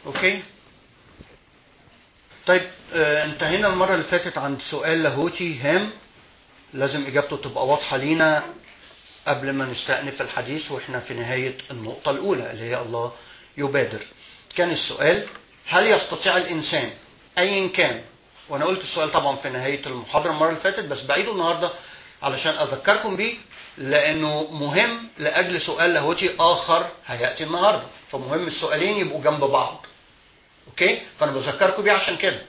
اوكي طيب آه انتهينا المره اللي فاتت عند سؤال لاهوتي هام لازم اجابته تبقى واضحه لينا قبل ما نستأنف الحديث واحنا في نهايه النقطه الاولى اللي هي الله يبادر كان السؤال هل يستطيع الانسان ايا كان وانا قلت السؤال طبعا في نهايه المحاضره المره اللي فاتت بس بعيده النهارده علشان اذكركم بيه لانه مهم لاجل سؤال لاهوتي اخر هياتي النهارده فمهم السؤالين يبقوا جنب بعض اوكي فانا بذكركم بيه عشان كده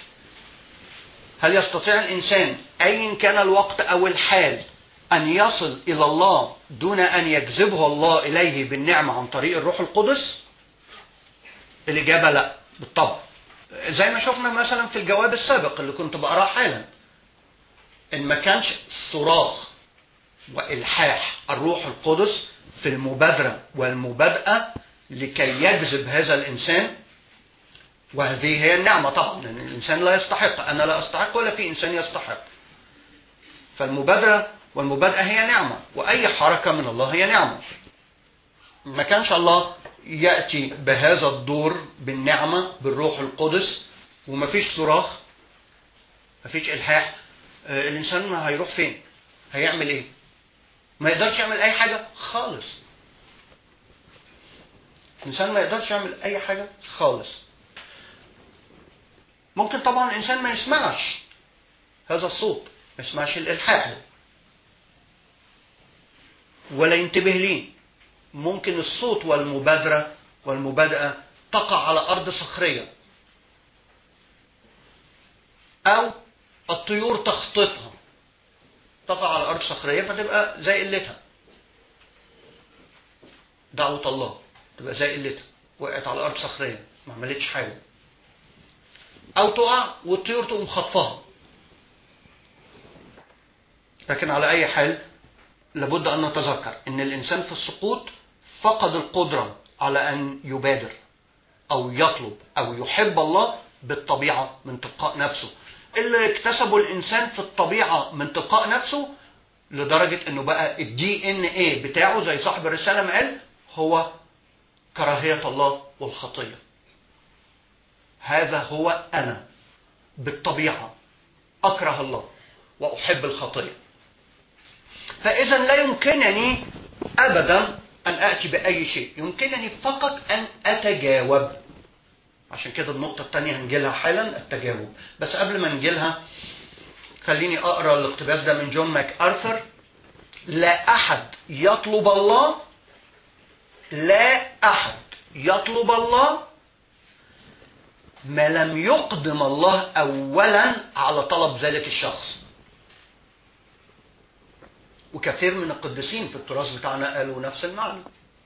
هل يستطيع الانسان ايا كان الوقت او الحال ان يصل الى الله دون ان يجذبه الله اليه بالنعمه عن طريق الروح القدس الاجابه لا بالطبع زي ما شفنا مثلا في الجواب السابق اللي كنت بقراه حالا ان ما كانش صراخ والحاح الروح القدس في المبادره والمبادئه لكي يجذب هذا الانسان وهذه هي النعمه طبعا لان الانسان لا يستحق انا لا استحق ولا في انسان يستحق فالمبادره والمبادئه هي نعمه واي حركه من الله هي نعمه ما كانش الله ياتي بهذا الدور بالنعمه بالروح القدس ومفيش صراخ مفيش الحاح آه الانسان هيروح فين هيعمل ايه ما يقدرش يعمل اي حاجه خالص الانسان ما يقدرش يعمل اي حاجه خالص ممكن طبعا الانسان ما يسمعش هذا الصوت ما يسمعش الالحاح ولا ينتبه ليه ممكن الصوت والمبادره والمبادئه تقع على ارض صخريه او الطيور تخطفها تقع على ارض صخريه فتبقى زي قلتها دعوه الله تبقى زي قلتها وقعت على ارض صخريه ما عملتش حاجه او تقع والطيور تقوم خطفها لكن على اي حال لابد ان نتذكر ان الانسان في السقوط فقد القدره على ان يبادر او يطلب او يحب الله بالطبيعه من تلقاء نفسه اللي اكتسبه الانسان في الطبيعه من تلقاء نفسه لدرجه انه بقى الدي ان ايه بتاعه زي صاحب الرساله ما قال هو كراهيه الله والخطيه هذا هو انا بالطبيعه اكره الله واحب الخطيه فاذا لا يمكنني ابدا ان اتي باي شيء يمكنني فقط ان اتجاوب عشان كده النقطة الثانية هنجيلها حالا التجاوب بس قبل ما نجيلها خليني أقرأ الاقتباس ده من جون ماك أرثر لا أحد يطلب الله لا أحد يطلب الله ما لم يقدم الله أولا على طلب ذلك الشخص وكثير من القديسين في التراث بتاعنا قالوا نفس المعنى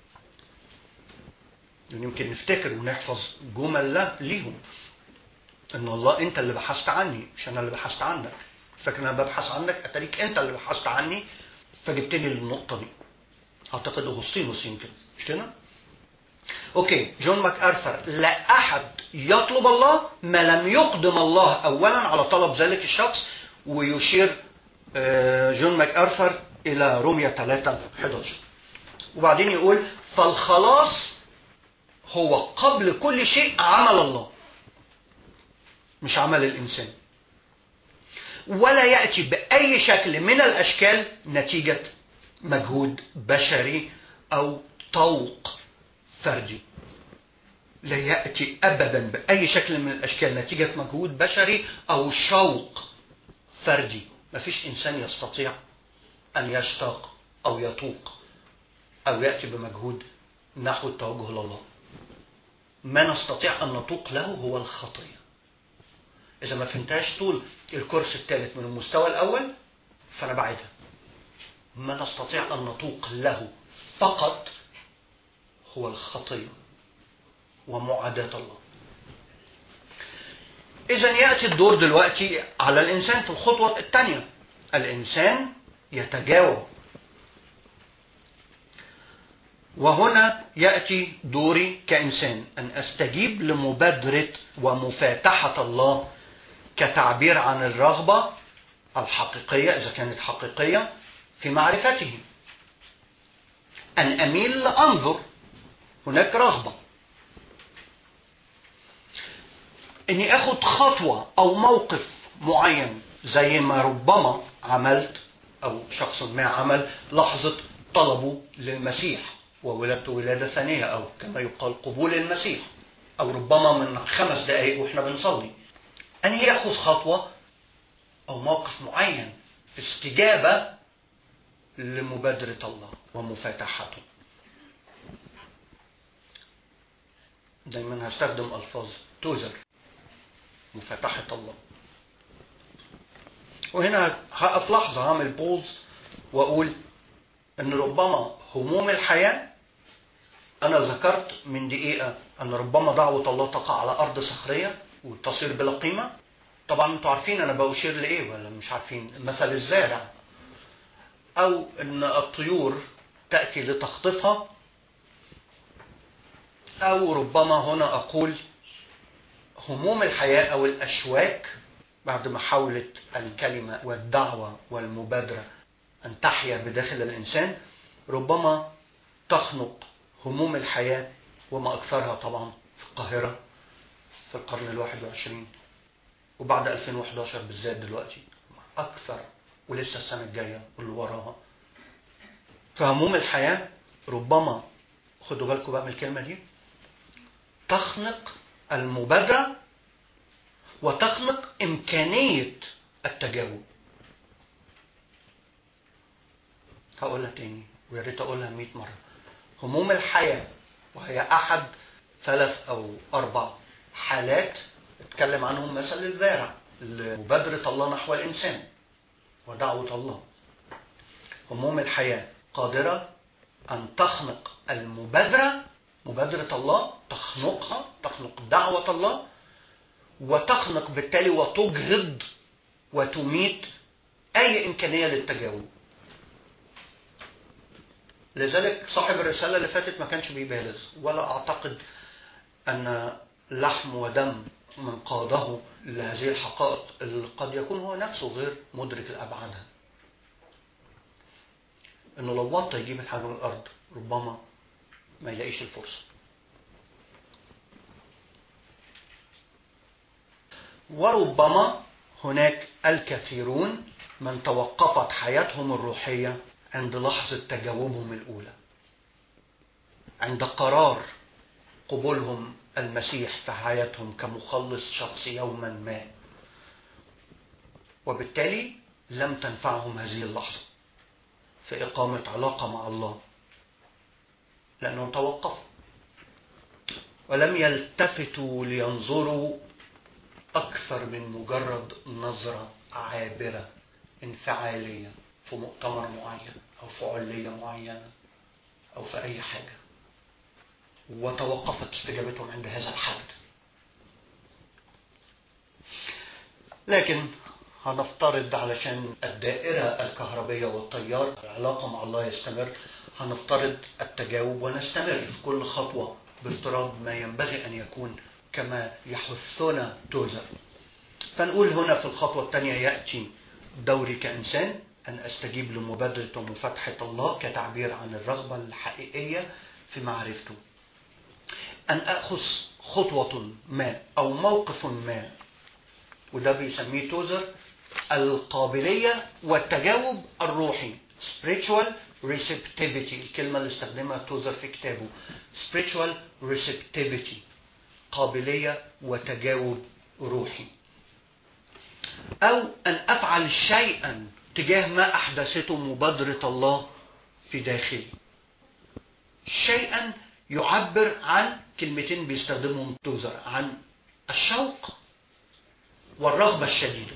يمكن نفتكر ونحفظ جمل له ليهم ان الله انت اللي بحثت عني مش انا اللي بحثت عنك فاكر انا ببحث عنك اتاريك انت اللي بحثت عني فجبتني للنقطه دي اعتقد اغسطينوس يمكن مش كده اوكي جون ماك ارثر لا احد يطلب الله ما لم يقدم الله اولا على طلب ذلك الشخص ويشير جون ماك ارثر الى روميا 3 11 وبعدين يقول فالخلاص هو قبل كل شيء عمل الله مش عمل الانسان ولا ياتي باي شكل من الاشكال نتيجه مجهود بشري او طوق فردي لا ياتي ابدا باي شكل من الاشكال نتيجه مجهود بشري او شوق فردي ما فيش انسان يستطيع ان يشتاق او يطوق او ياتي بمجهود نحو التوجه لله ما نستطيع ان نطوق له هو الخطيه اذا ما فهمتهاش طول الكورس الثالث من المستوى الاول فانا بعيدها ما نستطيع ان نطوق له فقط هو الخطيه ومعاداه الله اذا ياتي الدور دلوقتي على الانسان في الخطوه الثانيه الانسان يتجاوب وهنا ياتي دوري كانسان ان استجيب لمبادره ومفاتحه الله كتعبير عن الرغبه الحقيقيه اذا كانت حقيقيه في معرفته ان اميل لانظر هناك رغبه اني اخد خطوة او موقف معين زي ما ربما عملت او شخص ما عمل لحظة طلبه للمسيح وولادته ولادة ثانية او كما يقال قبول المسيح او ربما من خمس دقائق واحنا بنصلي اني ياخذ خطوة او موقف معين في استجابة لمبادرة الله ومفاتحته دايما هستخدم الفاظ توزر مفاتحة الله وهنا هقف لحظة هعمل بوز وأقول إن ربما هموم الحياة أنا ذكرت من دقيقة أن ربما دعوة الله تقع على أرض صخرية وتصير بلا قيمة طبعا أنتوا عارفين أنا بأشير لإيه ولا مش عارفين مثل الزارع أو إن الطيور تأتي لتخطفها أو ربما هنا أقول هموم الحياة أو الأشواك بعد محاولة الكلمة والدعوة والمبادرة أن تحيا بداخل الإنسان ربما تخنق هموم الحياة وما أكثرها طبعا في القاهرة في القرن الواحد وعشرين وبعد 2011 بالذات دلوقتي أكثر ولسه السنة الجاية واللي وراها فهموم الحياة ربما خدوا بالكم بقى من الكلمة دي تخنق المبادرة وتخنق إمكانية التجاوب هقولها تاني ويا ريت أقولها 100 مرة هموم الحياة وهي أحد ثلاث أو أربع حالات اتكلم عنهم مثل الزارع مبادرة الله نحو الإنسان ودعوة الله هموم الحياة قادرة أن تخنق المبادرة مبادرة الله تخنقها تخنق دعوة الله وتخنق بالتالي وتجهض وتميت أي إمكانية للتجاوب لذلك صاحب الرسالة اللي فاتت ما كانش بيبالغ ولا أعتقد أن لحم ودم من قاده لهذه الحقائق اللي قد يكون هو نفسه غير مدرك لأبعادها انه لو وطى يجيب الحاجه من الارض ربما ما يلاقيش الفرصه وربما هناك الكثيرون من توقفت حياتهم الروحيه عند لحظه تجاوبهم الاولى عند قرار قبولهم المسيح في حياتهم كمخلص شخصي يوما ما وبالتالي لم تنفعهم هذه اللحظه في إقامة علاقة مع الله لأنهم توقفوا ولم يلتفتوا لينظروا أكثر من مجرد نظرة عابرة انفعالية في مؤتمر معين أو في علية معينة أو في أي حاجة وتوقفت استجابتهم عند هذا الحد لكن هنفترض علشان الدائرة الكهربية والتيار العلاقة مع الله يستمر هنفترض التجاوب ونستمر في كل خطوة بافتراض ما ينبغي أن يكون كما يحثنا توزر فنقول هنا في الخطوة الثانية يأتي دوري كإنسان أن أستجيب لمبادرة ومفاتحة الله كتعبير عن الرغبة الحقيقية في معرفته أن أخذ خطوة ما أو موقف ما وده بيسميه توزر القابلية والتجاوب الروحي spiritual receptivity الكلمة اللي استخدمها توزر في كتابه spiritual receptivity قابلية وتجاوب روحي أو أن أفعل شيئا تجاه ما أحدثته مبادرة الله في داخلي شيئا يعبر عن كلمتين بيستخدمهم توزر عن الشوق والرغبة الشديدة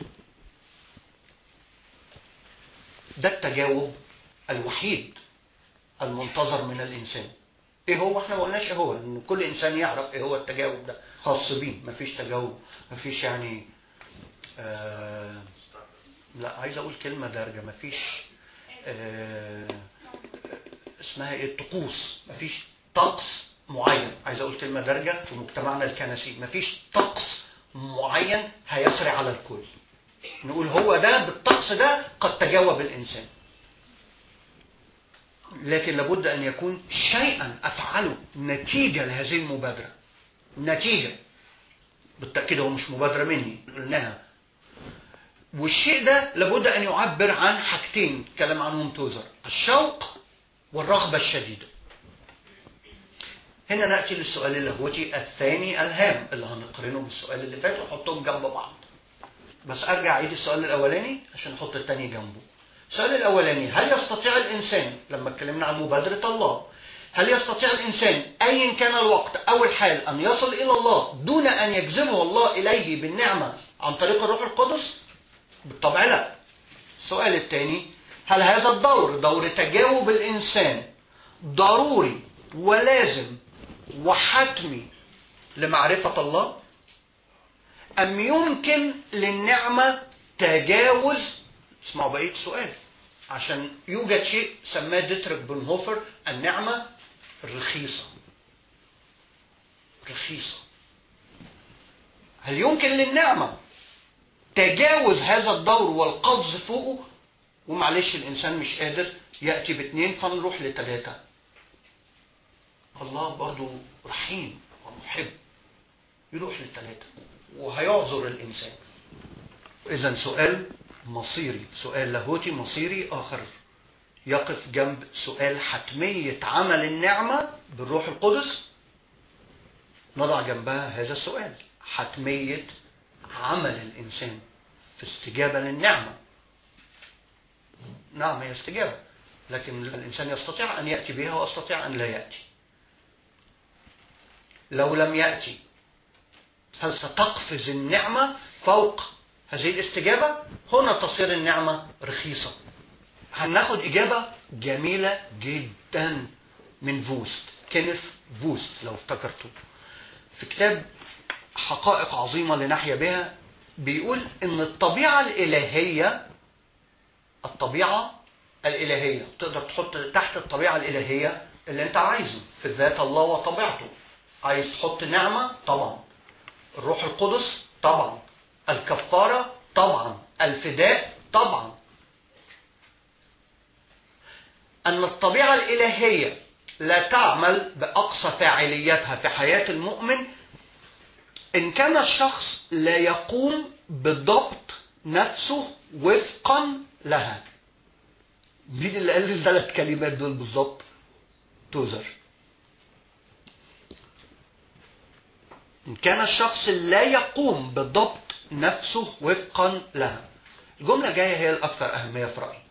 ده التجاوب الوحيد المنتظر من الإنسان ايه هو احنا ما قلناش ايه هو ان كل انسان يعرف ايه هو التجاوب ده خاص بيه مفيش تجاوب مفيش يعني آه لا عايز اقول كلمه دارجه مفيش آه اسمها ايه الطقوس مفيش طقس معين عايز اقول كلمه دارجه في مجتمعنا الكنسي مفيش طقس معين هيسري على الكل نقول هو ده بالطقس ده قد تجاوب الانسان لكن لابد ان يكون شيئا افعله نتيجه لهذه المبادره نتيجه بالتأكيد هو مش مبادرة مني قلناها والشيء ده لابد أن يعبر عن حاجتين كلام عنهم توزر الشوق والرغبة الشديدة هنا نأتي للسؤال اللاهوتي الثاني الهام اللي هنقارنه بالسؤال اللي فات ونحطهم جنب بعض بس أرجع أعيد السؤال الأولاني عشان نحط الثاني جنبه السؤال الأولاني هل يستطيع الإنسان لما اتكلمنا عن مبادرة الله هل يستطيع الإنسان أيا كان الوقت أو الحال أن يصل إلى الله دون أن يجذبه الله إليه بالنعمة عن طريق الروح القدس؟ بالطبع لا. السؤال الثاني هل هذا الدور دور تجاوب الإنسان ضروري ولازم وحتمي لمعرفة الله؟ أم يمكن للنعمة تجاوز اسمعوا بقية السؤال عشان يوجد شيء سماه ديتريك بنهوفر النعمة الرخيصة رخيصة هل يمكن للنعمة تجاوز هذا الدور والقفز فوقه ومعلش الإنسان مش قادر يأتي باثنين فنروح لثلاثة الله برضو رحيم ومحب يروح للثلاثة وهيعذر الإنسان إذا سؤال مصيري سؤال لاهوتي مصيري آخر يقف جنب سؤال حتمية عمل النعمة بالروح القدس نضع جنبها هذا السؤال حتمية عمل الإنسان في استجابة للنعمة نعم هي استجابة لكن الإنسان يستطيع أن يأتي بها ويستطيع أن لا يأتي لو لم يأتي هل ستقفز النعمة فوق هذه الاستجابة هنا تصير النعمة رخيصة هناخد إجابة جميلة جدا من فوست كينيث فوست لو افتكرتوا في كتاب حقائق عظيمة لنحيا بها بيقول إن الطبيعة الإلهية الطبيعة الإلهية تقدر تحط تحت الطبيعة الإلهية اللي أنت عايزه في ذات الله وطبيعته عايز تحط نعمة طبعا الروح القدس طبعا الكفارة طبعا الفداء طبعا أن الطبيعة الإلهية لا تعمل بأقصى فاعليتها في حياة المؤمن إن كان الشخص لا يقوم بضبط نفسه وفقا لها مين اللي قال لي الثلاث كلمات دول بالظبط توزر إن كان الشخص لا يقوم بضبط نفسه وفقا لها الجملة جاية هي الأكثر أهمية في رأيي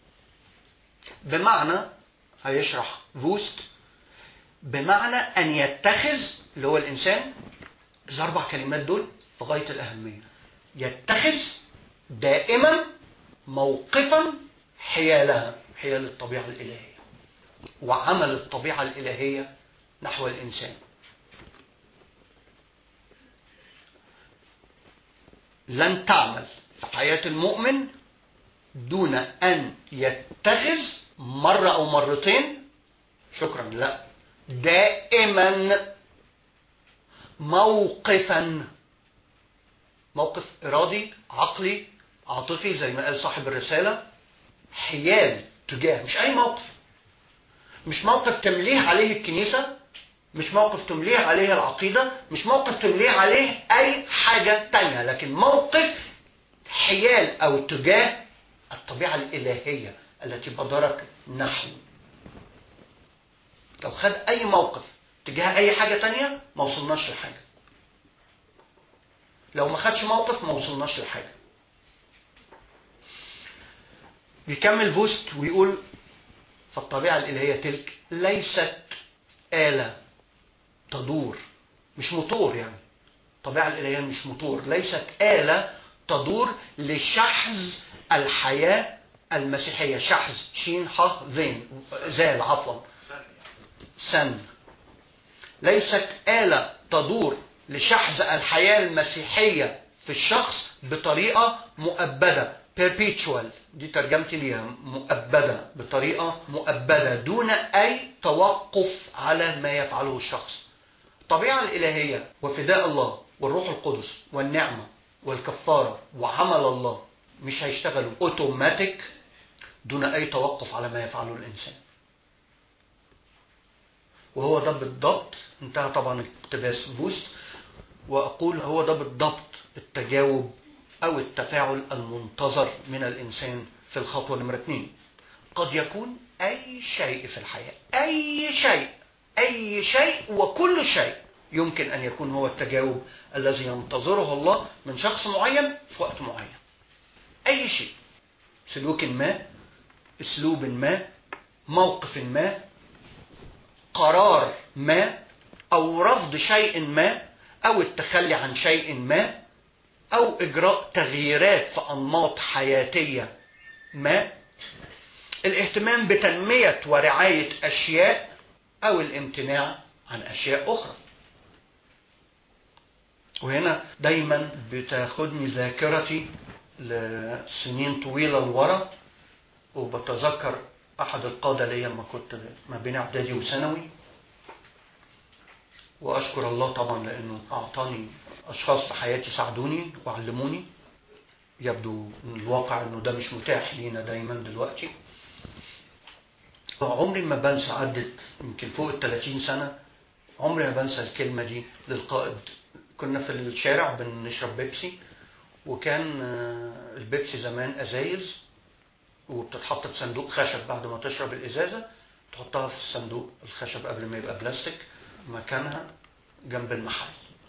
بمعنى هيشرح فوست بمعنى أن يتخذ اللي هو الإنسان الأربع كلمات دول في غاية الأهمية يتخذ دائما موقفا حيالها حيال الطبيعة الإلهية وعمل الطبيعة الإلهية نحو الإنسان لن تعمل في حياة المؤمن دون أن يتخذ مرة أو مرتين شكرا لا دائما موقفا موقف إرادي عقلي عاطفي زي ما قال صاحب الرسالة حيال تجاه مش أي موقف مش موقف تمليه عليه الكنيسة مش موقف تمليه عليه العقيدة مش موقف تمليه عليه أي حاجة تانية لكن موقف حيال أو تجاه الطبيعة الإلهية التي بدرك نحو لو خد أي موقف تجاه أي حاجة تانية ما وصلناش لحاجة لو ما خدش موقف ما وصلناش لحاجة بيكمل فوست ويقول فالطبيعة الإلهية تلك ليست آلة تدور مش موتور يعني الطبيعة الإلهية مش موتور ليست آلة تدور لشحذ الحياة المسيحية شحذ شين ح ذين زال عفوا سن ليست آلة تدور لشحذ الحياة المسيحية في الشخص بطريقة مؤبدة perpetual دي ترجمتي ليها مؤبدة بطريقة مؤبدة دون أي توقف على ما يفعله الشخص الطبيعة الإلهية وفداء الله والروح القدس والنعمة والكفارة وعمل الله مش هيشتغلوا اوتوماتيك دون أي توقف على ما يفعله الإنسان وهو ده بالضبط انتهى طبعا اقتباس فوست وأقول هو ده بالضبط التجاوب أو التفاعل المنتظر من الإنسان في الخطوة نمرة اثنين قد يكون أي شيء في الحياة أي شيء أي شيء وكل شيء يمكن أن يكون هو التجاوب الذي ينتظره الله من شخص معين في وقت معين أي شيء سلوك ما اسلوب ما موقف ما قرار ما او رفض شيء ما او التخلي عن شيء ما او اجراء تغييرات في انماط حياتيه ما الاهتمام بتنميه ورعايه اشياء او الامتناع عن اشياء اخرى وهنا دايما بتاخدني ذاكرتي لسنين طويله لورا وبتذكر احد القاده ليا لما كنت ما بين اعدادي وثانوي واشكر الله طبعا لانه اعطاني اشخاص في حياتي ساعدوني وعلموني يبدو من الواقع انه ده مش متاح لينا دايما دلوقتي عمري ما بنسى عدت يمكن فوق ال 30 سنه عمري ما بنسى الكلمه دي للقائد كنا في الشارع بنشرب بيبسي وكان البيبسي زمان ازايز وبتتحط في صندوق خشب بعد ما تشرب الازازه تحطها في صندوق الخشب قبل ما يبقى بلاستيك مكانها جنب المحل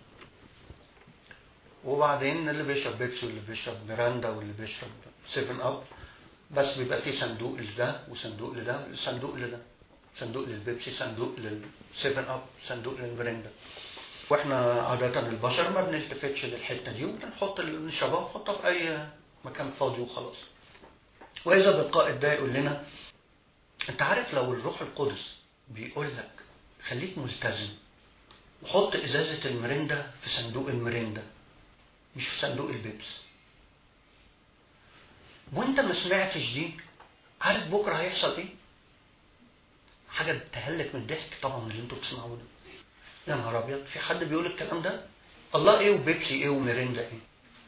وبعدين اللي بيشرب بيبسي واللي بيشرب ميراندا واللي بيشرب 7 اب بس بيبقى في صندوق لده وصندوق لده صندوق لده صندوق للبيبسي صندوق لل 7 اب صندوق للميراندا واحنا عادة البشر ما بنلتفتش للحتة دي وبنحط النشابة نحطها في أي مكان فاضي وخلاص. وإذا بالقائد ده يقول لنا أنت عارف لو الروح القدس بيقول لك خليك ملتزم وحط ازازه المرندا في صندوق المرندا مش في صندوق البيبس وانت ما سمعتش دي عارف بكره هيحصل ايه حاجه تهلك من الضحك طبعا اللي انتوا بتسمعوه ده يا نهار ابيض في حد بيقول الكلام ده الله ايه وبيبسي ايه وميريندا ايه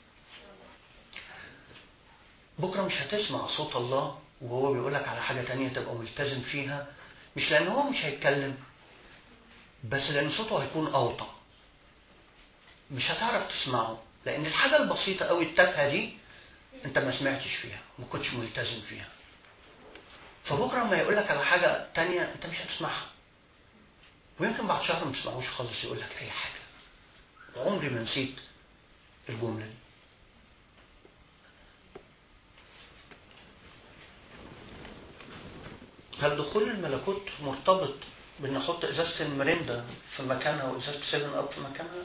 بكره مش هتسمع صوت الله وهو بيقول لك على حاجه تانية تبقى ملتزم فيها مش لان هو مش هيتكلم بس لان صوته هيكون اوطى مش هتعرف تسمعه لان الحاجه البسيطه قوي التافهه دي انت ما سمعتش فيها ما كنتش ملتزم فيها فبكره لما يقول لك على حاجه تانية انت مش هتسمعها ويمكن بعد شهر ما تسمعوش خالص يقول لك اي حاجه وعمري ما نسيت الجمله دي هل دخول الملكوت مرتبط بان احط ازازه المريندا في مكانها وازازه 7 اب في مكانها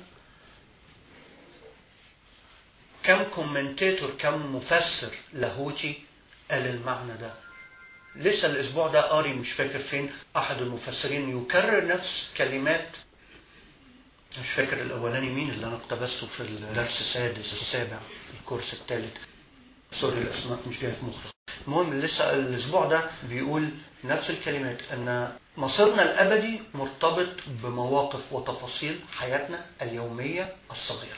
كم كومنتاتور كم مفسر لاهوتي قال المعنى ده لسه الاسبوع ده قاري مش فاكر فين احد المفسرين يكرر نفس كلمات مش فاكر الاولاني مين اللي انا اقتبسته في الدرس السادس السابع في الكورس الثالث سوري الاسماء مش جايه في مخي المهم لسه الاسبوع ده بيقول نفس الكلمات ان مصيرنا الابدي مرتبط بمواقف وتفاصيل حياتنا اليوميه الصغيره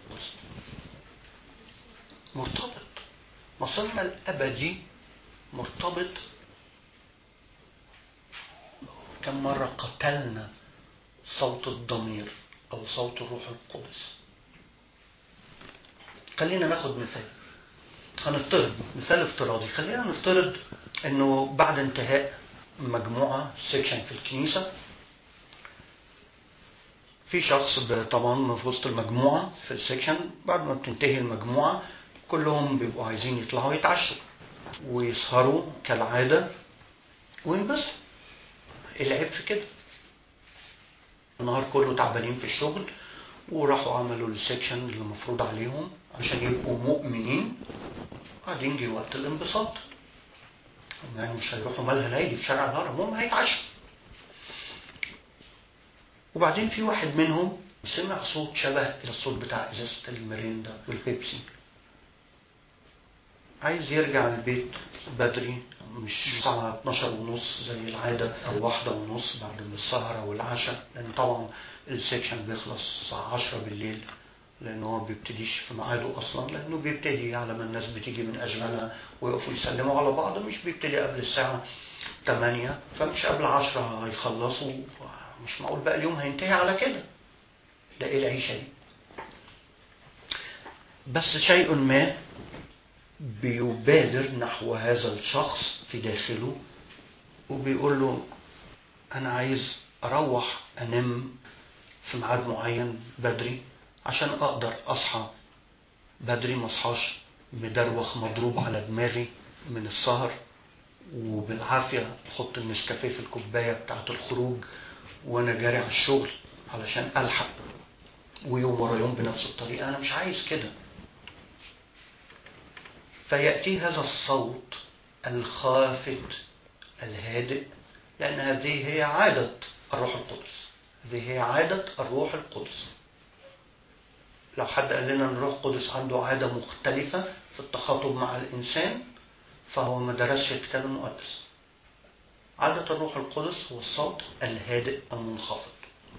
مرتبط مصيرنا الابدي مرتبط كم مرة قتلنا صوت الضمير أو صوت الروح القدس خلينا ناخد مثال هنفترض مثال افتراضي خلينا نفترض انه بعد انتهاء مجموعة سيكشن في الكنيسة في شخص طبعا في وسط المجموعة في السيكشن بعد ما بتنتهي المجموعة كلهم بيبقوا عايزين يطلعوا يتعشوا ويسهروا كالعادة وينبسطوا العيب في كده النهار كله تعبانين في الشغل وراحوا عملوا السكشن اللي المفروض عليهم عشان يبقوا مؤمنين قاعدين جه وقت الانبساط يعني مش هيروحوا مالها ليلي في شارع الهرم هم هيتعشوا وبعدين في واحد منهم سمع صوت شبه الصوت بتاع ازازه الميريندا والبيبسي عايز يرجع البيت بدري مش الساعة 12 ونص زي العادة أو واحدة ونص بعد السهرة والعشاء لأن طبعا السكشن بيخلص الساعة 10 بالليل لأن هو بيبتديش في ميعاده أصلا لأنه بيبتدي على ما الناس بتيجي من أشغالها ويقفوا يسلموا على بعض مش بيبتدي قبل الساعة 8 فمش قبل 10 هيخلصوا مش معقول بقى اليوم هينتهي على كده ده إيه العيشة دي؟ بس شيء ما بيبادر نحو هذا الشخص في داخله وبيقول له أنا عايز أروح أنام في ميعاد معين بدري عشان أقدر أصحى بدري ما أصحاش مدروخ مضروب على دماغي من السهر وبالعافية أحط النسكافيه في الكوباية بتاعة الخروج وأنا جاري على الشغل علشان ألحق ويوم ورا يوم بنفس الطريقة أنا مش عايز كده فيأتي هذا الصوت الخافت الهادئ لأن هذه هي عادة الروح القدس هذه هي عادة الروح القدس لو حد قال لنا ان الروح القدس عنده عادة مختلفة في التخاطب مع الإنسان فهو ما درسش الكتاب المقدس عادة الروح القدس هو الصوت الهادئ المنخفض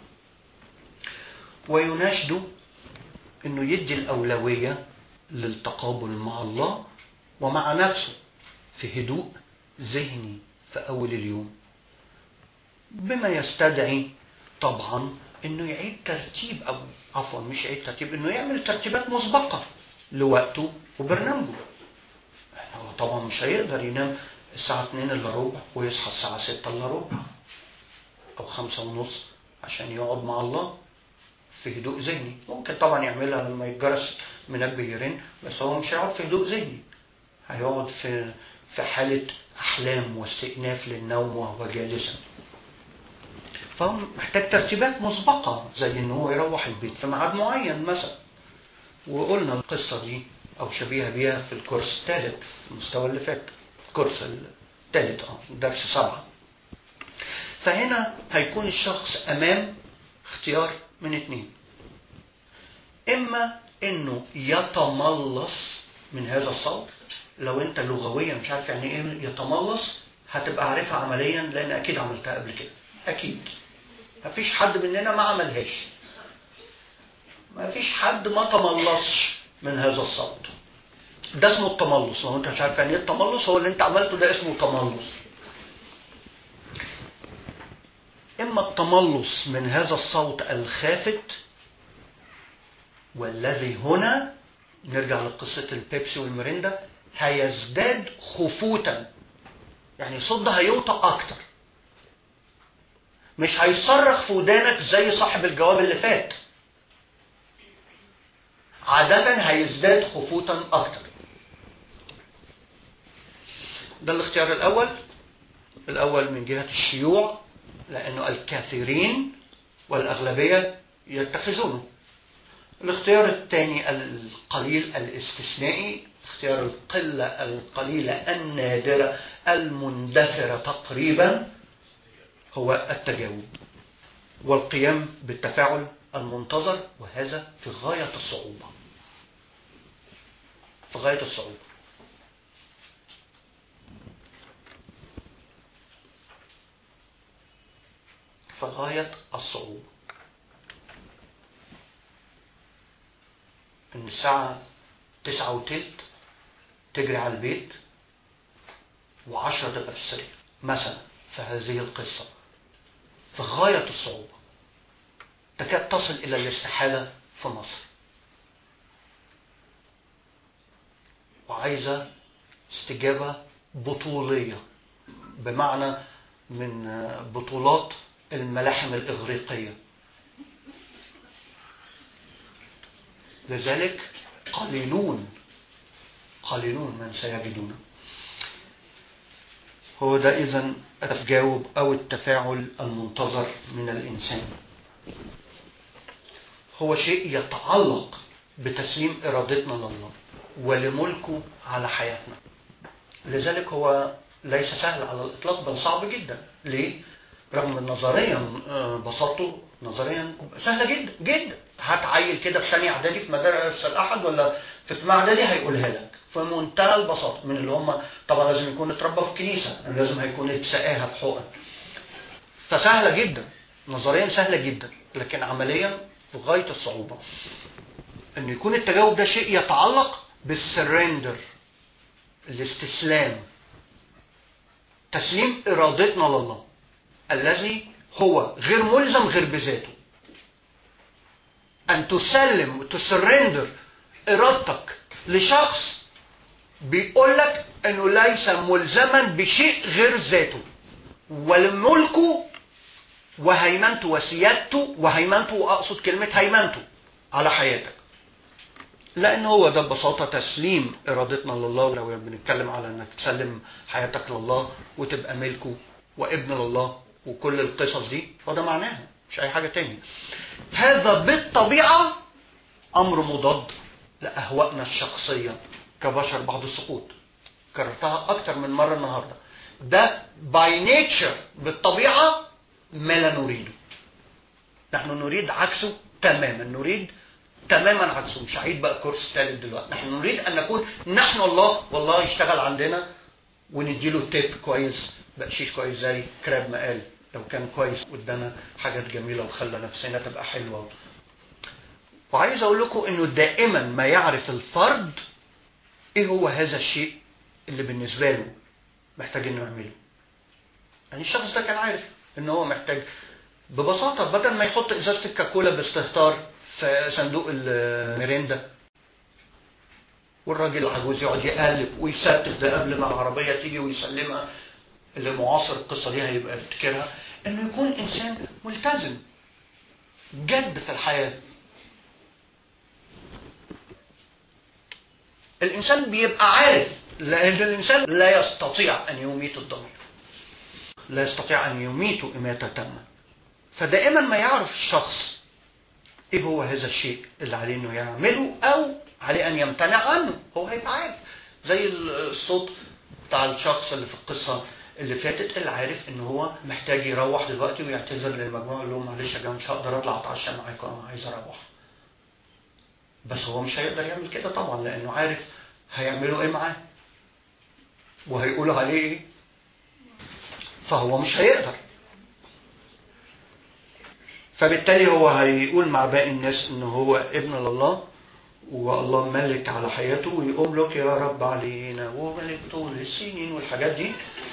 ويناشده انه يدي الأولوية للتقابل مع الله ومع نفسه في هدوء ذهني في أول اليوم بما يستدعي طبعا انه يعيد ترتيب او عفوا مش يعيد ترتيب انه يعمل ترتيبات مسبقة لوقته وبرنامجه هو طبعا مش هيقدر ينام الساعة 2 الا ربع ويصحى الساعة 6 الا ربع او 5 ونص عشان يقعد مع الله في هدوء ذهني ممكن طبعا يعملها لما يتجرس منبه يرن بس هو مش هيقعد في هدوء ذهني هيقعد في في حالة أحلام واستئناف للنوم وهو جالسا فهو محتاج ترتيبات مسبقة زي إن هو يروح البيت في ميعاد معين مثلا وقلنا القصة دي أو شبيهة بيها في الكورس الثالث في المستوى اللي فات الكورس الثالث اه درس سبعة فهنا هيكون الشخص أمام اختيار من اتنين إما إنه يتملص من هذا الصوت لو أنت لغويا مش عارف يعني إيه يتملص هتبقى عارفها عمليا لأن أكيد عملتها قبل كده أكيد مفيش حد مننا ما عملهاش مفيش حد ما تملصش من هذا الصوت ده اسمه التملص لو انت مش عارف يعني ايه التملص هو اللي انت عملته ده اسمه تملص اما التملص من هذا الصوت الخافت والذي هنا نرجع لقصة البيبسي والمريندا هيزداد خفوتا يعني صوت ده هيوطى اكتر مش هيصرخ في ودانك زي صاحب الجواب اللي فات عادة هيزداد خفوتا أكتر ده الاختيار الأول الأول من جهة الشيوع لأنه الكثيرين والأغلبية يتخذونه الاختيار الثاني القليل الاستثنائي اختيار القلة القليلة النادرة المندثرة تقريبا هو التجاوب والقيام بالتفاعل المنتظر وهذا في غاية الصعوبة في غاية الصعوبة في غاية الصعوبة إن الساعة تسعة وتلت تجري على البيت وعشرة تبقى في السرير مثلا في هذه القصة في غاية الصعوبة تكاد تصل إلى الاستحالة في مصر وعايزة استجابة بطولية بمعنى من بطولات الملاحم الإغريقية لذلك قليلون قليلون من سيجدونه هو ده إذا التجاوب أو التفاعل المنتظر من الإنسان هو شيء يتعلق بتسليم إرادتنا لله ولملكه على حياتنا لذلك هو ليس سهل على الإطلاق بل صعب جدا ليه؟ رغم نظريا بساطته نظريا سهلة جدا جدا هتعيل كده في ثانية إعدادي في مدارس الأحد ولا في اجتماع إعدادي هيقولها لك في منتهى البساطة من اللي هم طبعا لازم يكون اتربى في كنيسة لازم هيكون اتسقاها في حقن فسهلة جدا نظريا سهلة جدا لكن عمليا في غاية الصعوبة ان يكون التجاوب ده شيء يتعلق بالسرندر الاستسلام تسليم ارادتنا لله الذي هو غير ملزم غير بذاته ان تسلم وتسرندر ارادتك لشخص بيقول لك انه ليس ملزما بشيء غير ذاته ولملكه وهيمنته وسيادته وهيمنته واقصد كلمه هيمنته على حياتك لان هو ده ببساطه تسليم ارادتنا لله لو بنتكلم على انك تسلم حياتك لله وتبقى ملكه وابن لله وكل القصص دي فده معناها مش اي حاجه تاني هذا بالطبيعه امر مضاد لاهوائنا الشخصيه كبشر بعد السقوط كررتها اكتر من مره النهارده ده باي نيتشر بالطبيعه ما لا نريده نحن نريد عكسه تماما نريد تماما عكسه مش هعيد بقى كورس ثالث دلوقتي نحن نريد ان نكون نحن الله والله يشتغل عندنا ونديله تيب كويس بقشيش كويس زي كراب ما قال لو كان كويس قدامنا حاجات جميله وخلى نفسنا تبقى حلوه وعايز اقول لكم انه دائما ما يعرف الفرد ايه هو هذا الشيء اللي بالنسبه له محتاج انه يعمله يعني الشخص ده كان عارف ان هو محتاج ببساطه بدل ما يحط ازازه الكاكولا باستهتار في صندوق الميريندا والراجل العجوز يقعد يقلب ويستف ده قبل ما العربيه تيجي ويسلمها اللي معاصر القصه دي هيبقى يفتكرها انه يكون انسان ملتزم جد في الحياه الانسان بيبقى عارف لان الانسان لا يستطيع ان يميت الضمير لا يستطيع ان يميت اماته تامه فدائما ما يعرف الشخص ايه هو هذا الشيء اللي عليه انه يعمله او عليه ان يمتنع عنه هو هيبقى عارف زي الصوت بتاع الشخص اللي في القصه اللي فاتت اللي عارف ان هو محتاج يروح دلوقتي ويعتذر للمجموعه يقول لهم معلش يا جماعه مش هقدر اطلع اتعشى معاكم انا عايز اروح بس هو مش هيقدر يعمل كده طبعا لانه عارف هيعملوا ايه معاه وهيقولوا عليه ايه فهو مش هيقدر فبالتالي هو هيقول مع باقي الناس ان هو ابن لله والله ملك على حياته ويقوم لك يا رب علينا وملك طول السنين والحاجات دي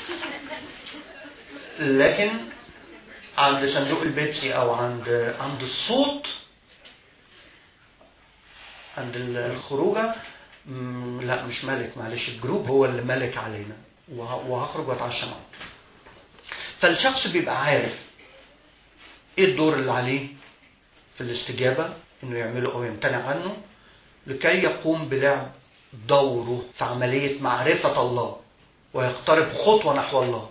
لكن عند صندوق البيبسي او عند عند الصوت عند الخروجه لا مش ملك معلش الجروب هو اللي ملك علينا وهخرج واتعشى معاه فالشخص بيبقى عارف ايه الدور اللي عليه في الاستجابة انه يعمله او يمتنع عنه لكي يقوم بلعب دوره في عملية معرفة الله ويقترب خطوة نحو الله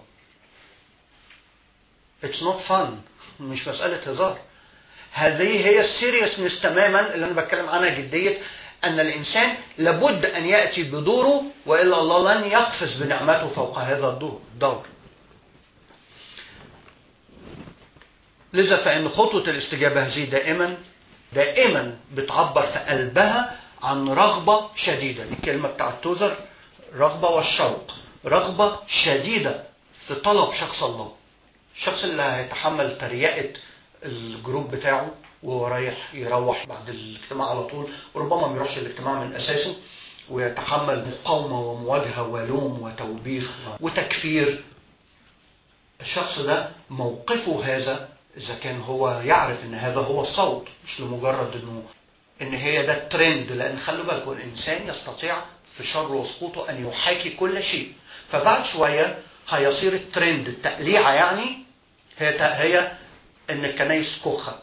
It's not fun مش مسألة هزار هذه هي السيريسنس تماما اللي انا بتكلم عنها جدية ان الانسان لابد ان يأتي بدوره والا الله لن يقفز بنعمته فوق هذا الدور الدور لذا فإن خطوة الاستجابة هذه دائما دائما بتعبر في قلبها عن رغبة شديدة الكلمة بتاعت توزر رغبة والشوق رغبة شديدة في طلب شخص الله الشخص اللي هيتحمل تريقة الجروب بتاعه وهو رايح يروح بعد الاجتماع على طول وربما ما يروحش الاجتماع من اساسه ويتحمل مقاومة ومواجهة ولوم وتوبيخ وتكفير الشخص ده موقفه هذا إذا كان هو يعرف إن هذا هو الصوت مش لمجرد إنه إن هي ده الترند لأن خلوا بالكم الإنسان يستطيع في شر وسقوطه أن يحاكي كل شيء فبعد شوية هيصير الترند التقليعة يعني هي هي إن الكنايس كخة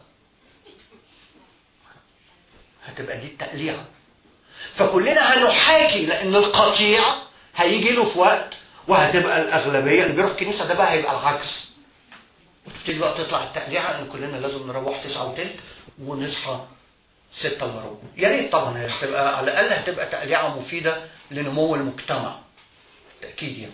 هتبقى دي التقليعة فكلنا هنحاكي لأن القطيع هيجي له في وقت وهتبقى الأغلبية اللي بيروح الكنيسة ده بقى هيبقى العكس وتبتدي بقى تطلع التقليعه ان كلنا لازم نروح تسعة وتلت ونصحى ستة الا ربع يا ريت طبعا هي هتبقى على الاقل هتبقى تقليعه مفيده لنمو المجتمع تاكيد يعني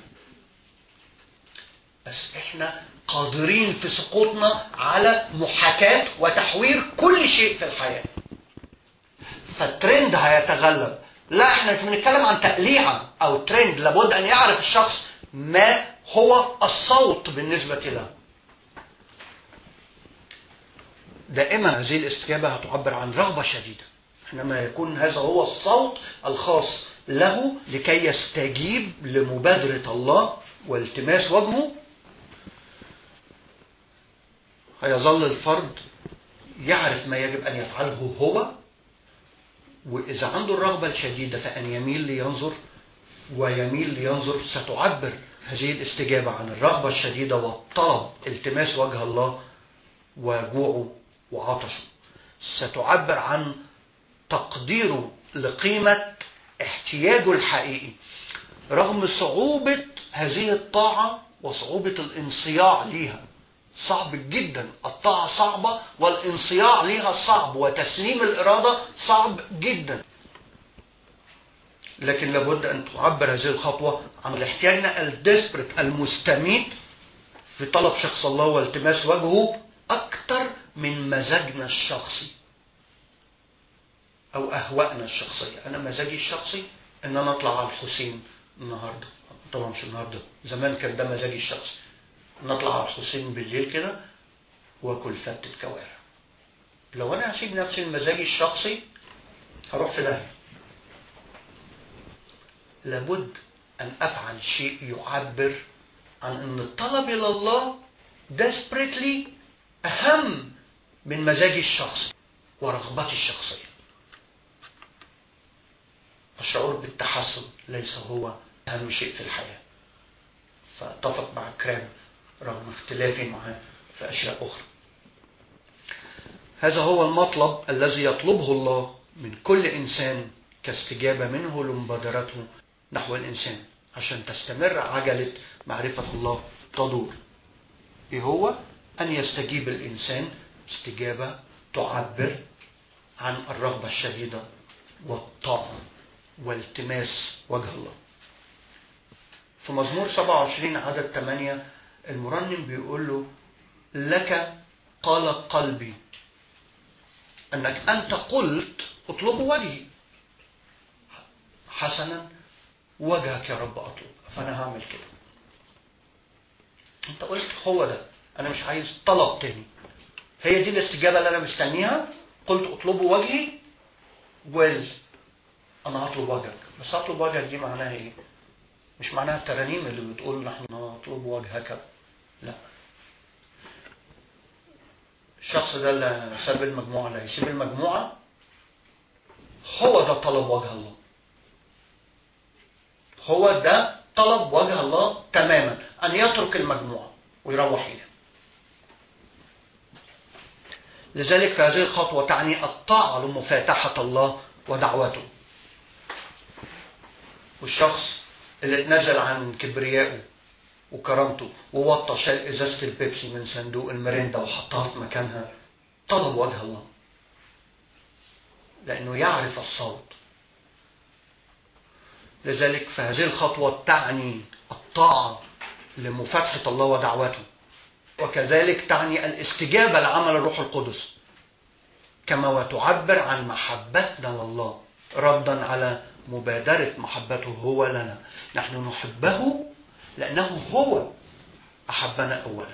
بس احنا قادرين في سقوطنا على محاكاة وتحوير كل شيء في الحياة فالترند هيتغلب لا احنا مش بنتكلم عن تقليعة او ترند لابد ان يعرف الشخص ما هو الصوت بالنسبة له دائما هذه الاستجابة هتعبر عن رغبة شديدة حينما يكون هذا هو الصوت الخاص له لكي يستجيب لمبادرة الله والتماس وجهه هيظل الفرد يعرف ما يجب أن يفعله هو وإذا عنده الرغبة الشديدة فأن يميل لينظر ويميل لينظر ستعبر هذه الاستجابة عن الرغبة الشديدة والطلب التماس وجه الله وجوعه وعطشه ستعبر عن تقديره لقيمة احتياجه الحقيقي رغم صعوبة هذه الطاعة وصعوبة الانصياع ليها صعب جدا الطاعة صعبة والانصياع ليها صعب وتسليم الإرادة صعب جدا لكن لابد أن تعبر هذه الخطوة عن احتياجنا الديسبرت المستميت في طلب شخص الله والتماس وجهه أكثر من مزاجنا الشخصي أو أهوائنا الشخصية أنا مزاجي الشخصي إن أنا أطلع على الحسين النهاردة طبعا مش النهاردة زمان كان ده مزاجي الشخصي نطلع على الحسين بالليل كده واكل فتة كوارع لو انا هسيب نفسي لمزاجي الشخصي هروح في داهية لابد ان افعل شيء يعبر عن ان الطلب الى الله desperately اهم من مزاجي الشخصي ورغبتي الشخصية الشعور بالتحسن ليس هو اهم شيء في الحياة فاتفق مع كرام رغم اختلافي معه في أشياء أخرى هذا هو المطلب الذي يطلبه الله من كل إنسان كاستجابة منه لمبادرته نحو الإنسان عشان تستمر عجلة معرفة الله تدور إيه هو أن يستجيب الإنسان استجابة تعبر عن الرغبة الشديدة والطاعة والتماس وجه الله في مزمور 27 عدد 8 المرنم بيقول له لك قال قلبي انك انت قلت اطلبوا وجهي حسنا وجهك يا رب اطلب فانا هعمل كده انت قلت هو ده انا مش عايز طلب تاني هي دي الاستجابه اللي انا مستنيها قلت اطلبوا وجهي ويل انا هطلب وجهك بس هطلب وجهك دي معناها ايه مش معناها الترانيم اللي بتقول نحن نطلب وجهك لا الشخص ده اللي ساب المجموعة اللي هيسيب المجموعة هو ده طلب وجه الله هو ده طلب وجه الله تماما أن يترك المجموعة ويروح إليه لذلك فهذه الخطوة تعني الطاعة لمفاتحة الله ودعوته والشخص اللي اتنزل عن كبريائه وكرامته ووطى شال ازازه البيبسي من صندوق المريندا وحطها في مكانها طلب وجه الله لانه يعرف الصوت لذلك فهذه الخطوه تعني الطاعه لمفاتحه الله ودعوته وكذلك تعني الاستجابه لعمل الروح القدس كما وتعبر عن محبتنا لله ردا على مبادره محبته هو لنا نحن نحبه لأنه هو أحبنا أولا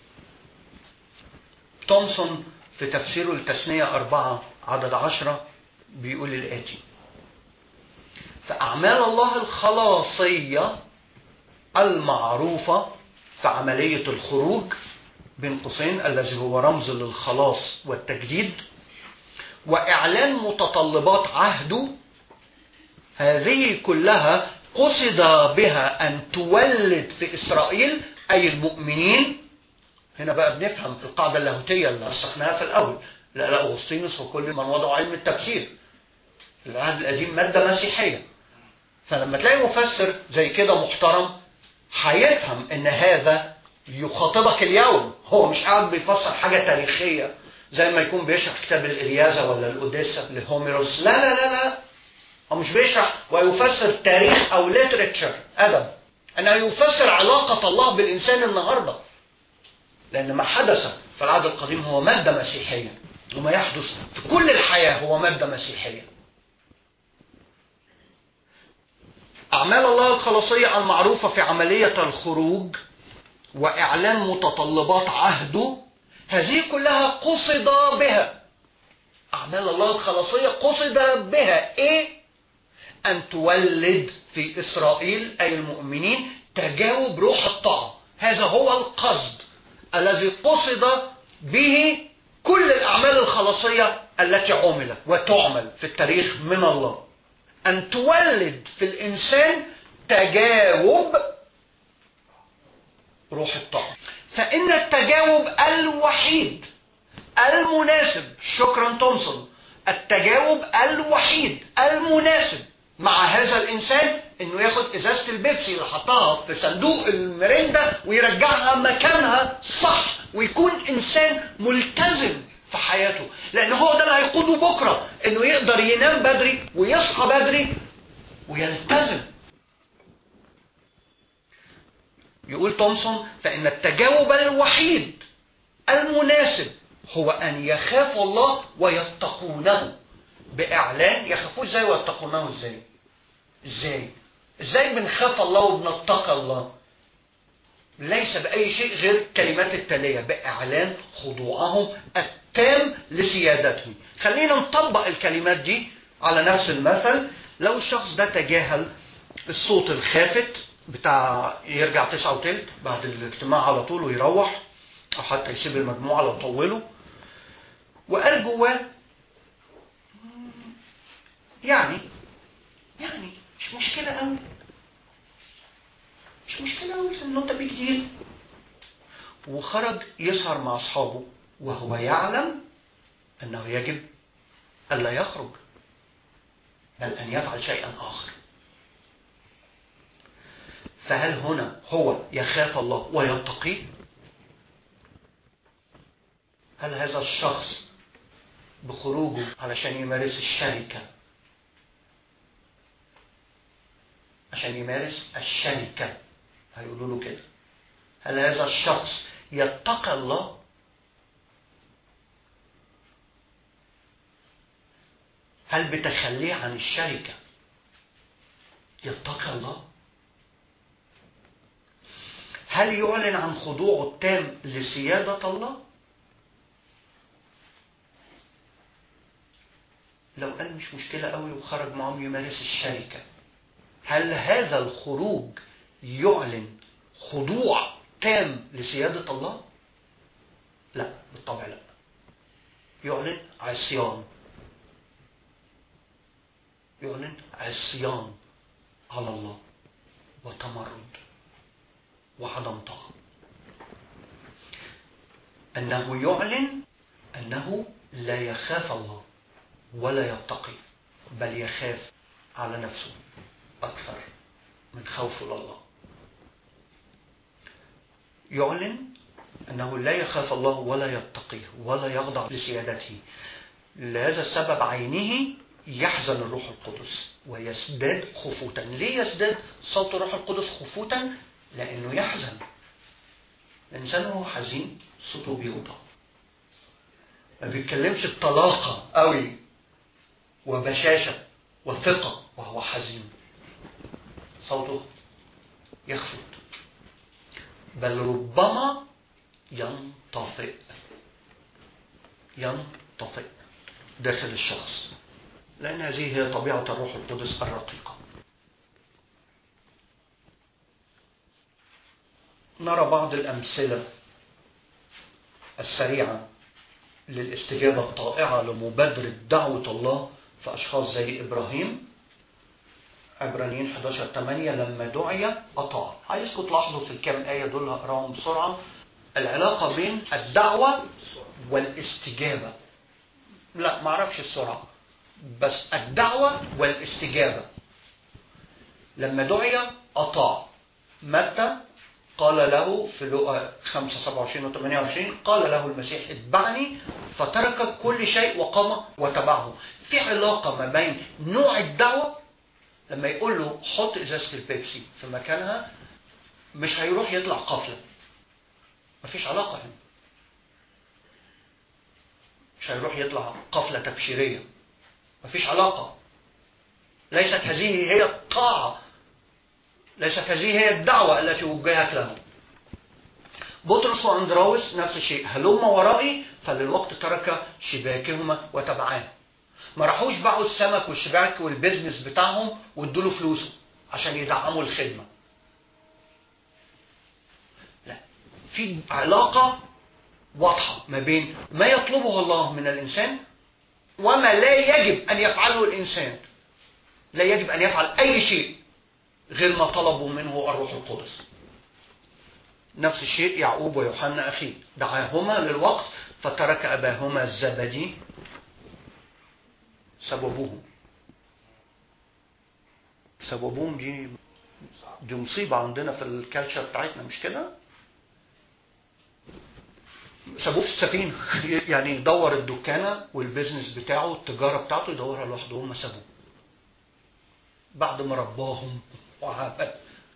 تومسون في تفسيره التثنية أربعة عدد عشرة بيقول الآتي فأعمال الله الخلاصية المعروفة في عملية الخروج بين قوسين الذي هو رمز للخلاص والتجديد وإعلان متطلبات عهده هذه كلها قصد بها أن تولد في إسرائيل أي المؤمنين هنا بقى بنفهم القاعدة اللاهوتية اللي رسخناها في الأول لا لا أغسطينوس وكل من وضعوا علم التفسير العهد القديم مادة مسيحية فلما تلاقي مفسر زي كده محترم هيفهم ان هذا يخاطبك اليوم هو مش قاعد بيفسر حاجة تاريخية زي ما يكون بيشرح كتاب الإلياذة ولا الأوديسا لهوميروس لا لا لا لا هو مش بيشرح ويفسر تاريخ او ليتريتشر ادب انه يفسر علاقة الله بالانسان النهاردة لان ما حدث في العهد القديم هو مادة مسيحية وما يحدث في كل الحياة هو مادة مسيحية أعمال الله الخلاصية المعروفة في عملية الخروج وإعلان متطلبات عهده هذه كلها قصد بها أعمال الله الخلاصية قصد بها إيه؟ أن تولد في إسرائيل أي المؤمنين تجاوب روح الطاعة هذا هو القصد الذي قصد به كل الأعمال الخلاصية التي عملت وتعمل في التاريخ من الله أن تولد في الإنسان تجاوب روح الطاقة فإن التجاوب الوحيد المناسب شكرا تومسون التجاوب الوحيد المناسب مع هذا الإنسان إنه ياخد إزازة البيبسي اللي حطها في صندوق المريندا ويرجعها مكانها صح ويكون إنسان ملتزم في حياته لأن هو ده اللي هيقوده بكرة إنه يقدر ينام بدري ويصحى بدري ويلتزم يقول تومسون فإن التجاوب الوحيد المناسب هو أن يخافوا الله ويتقونه بإعلان يخافوه إزاي ويتقونه إزاي إزاي إزاي بنخاف الله وبنتقى الله ليس بأي شيء غير الكلمات التالية بإعلان خضوعهم التام لسيادته خلينا نطبق الكلمات دي على نفس المثل لو الشخص ده تجاهل الصوت الخافت بتاع يرجع تسعة وتلت بعد الاجتماع على طول ويروح أو حتى يسيب المجموعة لو طولوا وقال جواه يعني يعني مش مشكلة قوي مش مشكلة قوي انه ده بيج ديل وخرج يسهر مع اصحابه وهو يعلم انه يجب الا يخرج بل ان يفعل شيئا اخر فهل هنا هو يخاف الله ويتقيه هل هذا الشخص بخروجه علشان يمارس الشركة عشان يمارس الشركة هيقولوا له كده هل هذا الشخص يتقى الله هل بتخليه عن الشركة يتقى الله هل يعلن عن خضوعه التام لسيادة الله لو قال مش مشكلة قوي وخرج معهم يمارس الشركة هل هذا الخروج يعلن خضوع تام لسيادة الله لا بالطبع لا يعلن عصيان يعلن عصيان على الله وتمرد وعدم طاعة أنه يعلن أنه لا يخاف الله ولا يتقي بل يخاف على نفسه أكثر من خوفه لله يعلن أنه لا يخاف الله ولا يتقيه ولا يخضع لسيادته لهذا السبب عينه يحزن الروح القدس ويزداد خفوتا ليه يزداد صوت الروح القدس خفوتا لأنه يحزن الإنسان وهو حزين صوته بيوضع ما بيتكلمش بطلاقة قوي وبشاشة وثقة وهو حزين صوته يخفت بل ربما ينطفئ ينطفئ داخل الشخص لأن هذه هي طبيعة الروح القدس الرقيقة نرى بعض الأمثلة السريعة للاستجابة الطائعة لمبادرة دعوة الله في أشخاص زي إبراهيم عبرانيين 11 8 لما دعي أطاع عايزكم تلاحظوا في الكام آية دول هقراهم بسرعة العلاقة بين الدعوة والاستجابة لا ما اعرفش السرعة بس الدعوة والاستجابة لما دعي أطاع متى قال له في لقا 5 27 و 28 قال له المسيح اتبعني فترك كل شيء وقام وتبعه في علاقة ما بين نوع الدعوة لما يقول له حط ازازة البيبسي في مكانها مش هيروح يطلع قافلة مفيش علاقة هنا مش هيروح يطلع قافلة تبشيرية مفيش علاقة ليست هذه هي الطاعة ليست هذه هي الدعوة التي وجهت له بطرس واندراوس نفس الشيء هلم ورائي فللوقت ترك شباكهما وتبعاه ما راحوش باعوا السمك والشباك والبيزنس بتاعهم وادوا له فلوسه عشان يدعموا الخدمه لا في علاقه واضحة ما بين ما يطلبه الله من الإنسان وما لا يجب أن يفعله الإنسان لا يجب أن يفعل أي شيء غير ما طلبه منه الروح القدس نفس الشيء يعقوب ويوحنا أخيه دعاهما للوقت فترك أباهما الزبدي سببوه سببوهم دي دي مصيبة عندنا في الكالتشر بتاعتنا مش كده؟ سابوه في السفينة يعني يدور الدكانة والبيزنس بتاعه التجارة بتاعته يدورها لوحده هم سابوه بعد ما رباهم وعمل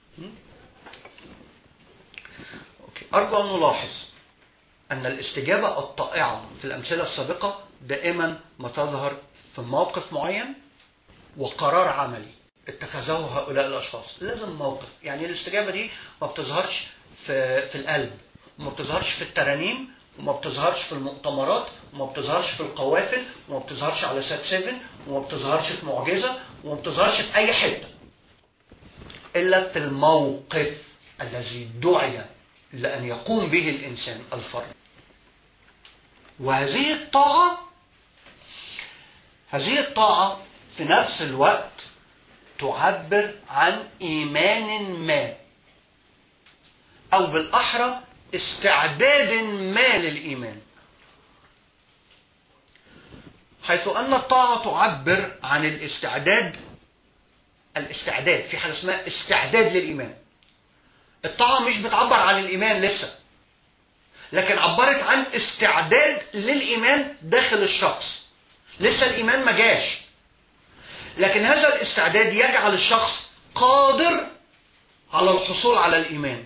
أوكي. أرجو أن نلاحظ أن الاستجابة الطائعة في الأمثلة السابقة دائما ما تظهر في موقف معين وقرار عملي اتخذه هؤلاء الأشخاص لازم موقف يعني الاستجابة دي ما بتظهرش في, في القلب وما بتظهرش في الترانيم وما بتظهرش في المؤتمرات وما بتظهرش في القوافل وما بتظهرش على سات 7 وما بتظهرش في معجزة وما بتظهرش في أي حتة إلا في الموقف الذي دعي لأن يقوم به الإنسان الفرد وهذه الطاعة هذه الطاعة في نفس الوقت تعبر عن إيمان ما أو بالأحرى استعداد ما للإيمان حيث أن الطاعة تعبر عن الاستعداد الاستعداد في حاجة اسمها استعداد للإيمان الطاعة مش بتعبر عن الإيمان لسه لكن عبرت عن استعداد للإيمان داخل الشخص لسه الإيمان ما جاش لكن هذا الاستعداد يجعل الشخص قادر على الحصول على الإيمان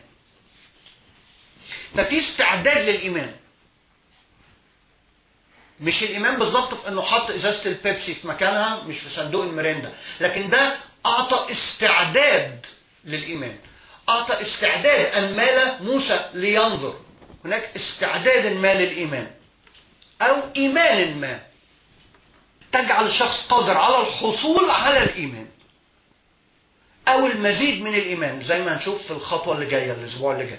ففي استعداد للإيمان مش الإيمان بالظبط في أنه حط إزازة البيبسي في مكانها مش في صندوق الميريندا لكن ده أعطى استعداد للإيمان أعطى استعداد أن مال موسى لينظر هناك استعداد ما للإيمان أو إيمان ما تجعل الشخص قادر على الحصول على الإيمان أو المزيد من الإيمان زي ما هنشوف في الخطوة اللي جاية الأسبوع اللي جاي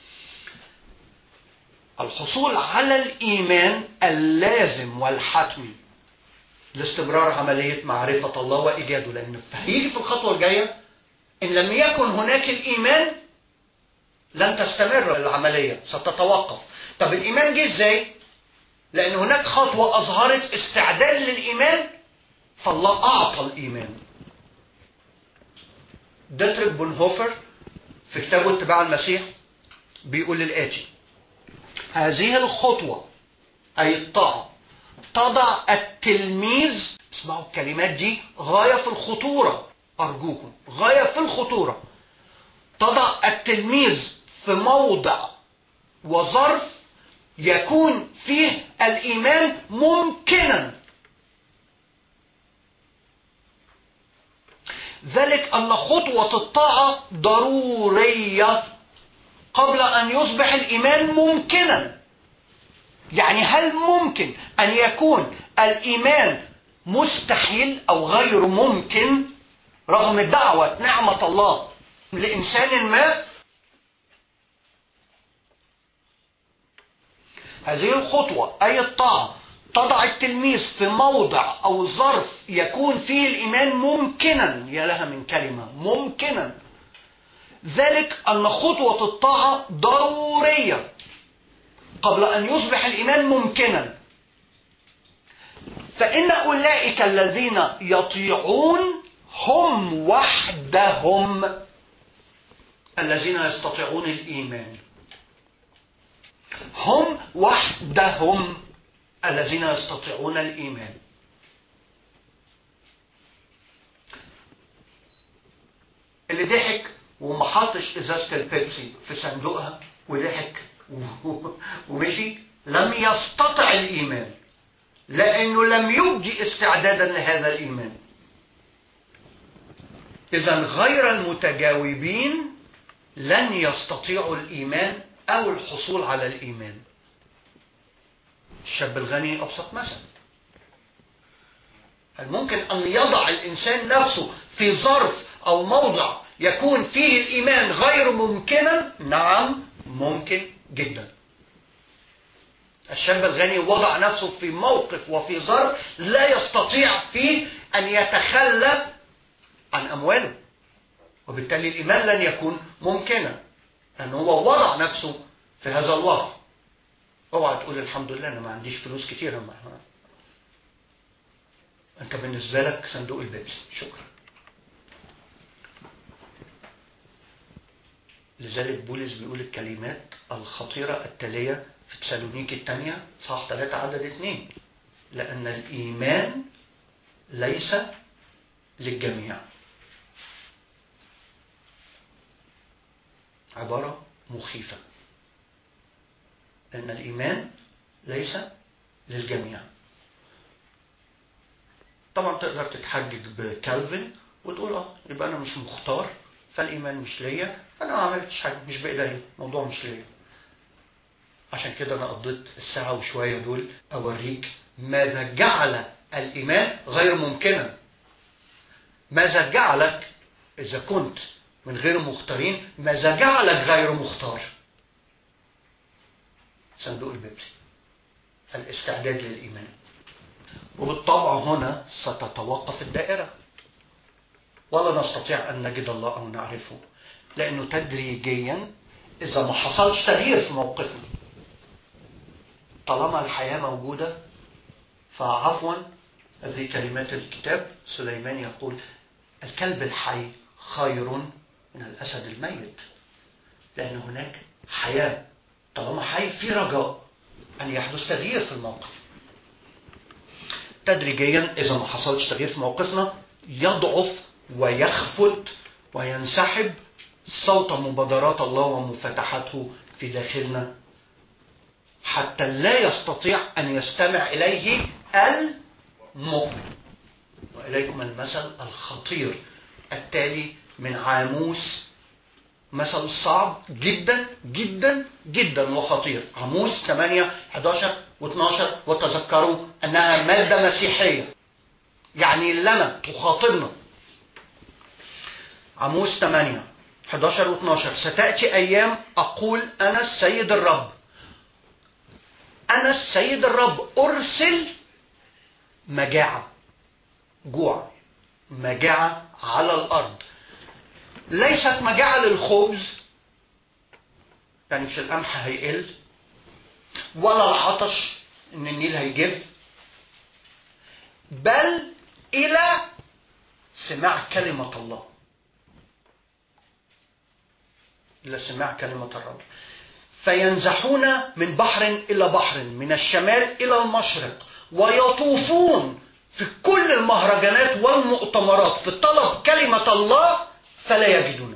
الحصول على الإيمان اللازم والحتمي لاستمرار عملية معرفة الله وإيجاده لأن هيجي في الخطوة الجاية إن لم يكن هناك الإيمان لن تستمر العملية ستتوقف طب الإيمان جه إزاي؟ لأن هناك خطوة أظهرت استعداد للإيمان فالله أعطى الإيمان ديتريك بونهوفر في كتابه اتباع المسيح بيقول الآتي هذه الخطوة أي الطاعة تضع التلميذ اسمعوا الكلمات دي غاية في الخطورة أرجوكم غاية في الخطورة تضع التلميذ في موضع وظرف يكون فيه الإيمان ممكنا ذلك أن خطوة الطاعة ضرورية قبل أن يصبح الإيمان ممكنا يعني هل ممكن أن يكون الإيمان مستحيل أو غير ممكن رغم دعوة نعمة الله لإنسان ما هذه الخطوة أي الطاعة تضع التلميذ في موضع أو ظرف يكون فيه الإيمان ممكنا يا لها من كلمة ممكنا ذلك أن خطوة الطاعة ضرورية قبل أن يصبح الإيمان ممكنا فإن أولئك الذين يطيعون هم وحدهم الذين يستطيعون الإيمان هم وحدهم الذين يستطيعون الإيمان اللي ضحك وما حطش ازازه البيبسي في صندوقها وضحك ومشي لم يستطع الايمان لانه لم يبدي استعدادا لهذا الايمان اذا غير المتجاوبين لن يستطيعوا الايمان او الحصول على الايمان الشاب الغني ابسط مثل هل ممكن ان يضع الانسان نفسه في ظرف او موضع يكون فيه الإيمان غير ممكنا نعم ممكن جدا الشاب الغني وضع نفسه في موقف وفي ظرف لا يستطيع فيه أن يتخلى عن أمواله وبالتالي الإيمان لن يكون ممكنا لأنه هو وضع نفسه في هذا الوضع اوعى تقول الحمد لله انا ما عنديش فلوس كتير ما انت بالنسبه لك صندوق البيبسي شكرا لذلك بولس بيقول الكلمات الخطيرة التالية في تسالونيكي الثانية صح 3 عدد 2 لأن الإيمان ليس للجميع عبارة مخيفة لأن الإيمان ليس للجميع طبعا تقدر تتحجج بكالفن وتقول اه يبقى انا مش مختار فالايمان مش ليا فانا ما عملتش حاجه مش بايديا الموضوع مش ليا عشان كده انا قضيت الساعه وشويه دول اوريك ماذا جعل الايمان غير ممكنا ماذا جعلك اذا كنت من غير مختارين ماذا جعلك غير مختار صندوق البيبسي الاستعداد للايمان وبالطبع هنا ستتوقف الدائرة ولا نستطيع أن نجد الله أو نعرفه لأنه تدريجيا إذا ما حصلش تغيير في موقفنا طالما الحياة موجودة فعفوا هذه كلمات الكتاب سليمان يقول الكلب الحي خير من الأسد الميت لأن هناك حياة طالما حي في رجاء أن يحدث تغيير في الموقف تدريجيا إذا ما حصلش تغيير في موقفنا يضعف ويخفت وينسحب صوت مبادرات الله ومفتحاته في داخلنا حتى لا يستطيع أن يستمع إليه المؤمن وإليكم المثل الخطير التالي من عاموس مثل صعب جدا جدا جدا وخطير عاموس 8 11 و12 وتذكروا انها ماده مسيحيه يعني لما تخاطبنا عاموس 8 11 و12 ستاتي ايام اقول انا السيد الرب انا السيد الرب ارسل مجاعه جوع مجاعه على الارض ليست مجاعة للخبز يعني مش القمح هيقل ولا العطش ان النيل هيجف بل الى سماع كلمة الله الى سماع كلمة الرب فينزحون من بحر الى بحر من الشمال الى المشرق ويطوفون في كل المهرجانات والمؤتمرات في طلب كلمة الله فلا يجدون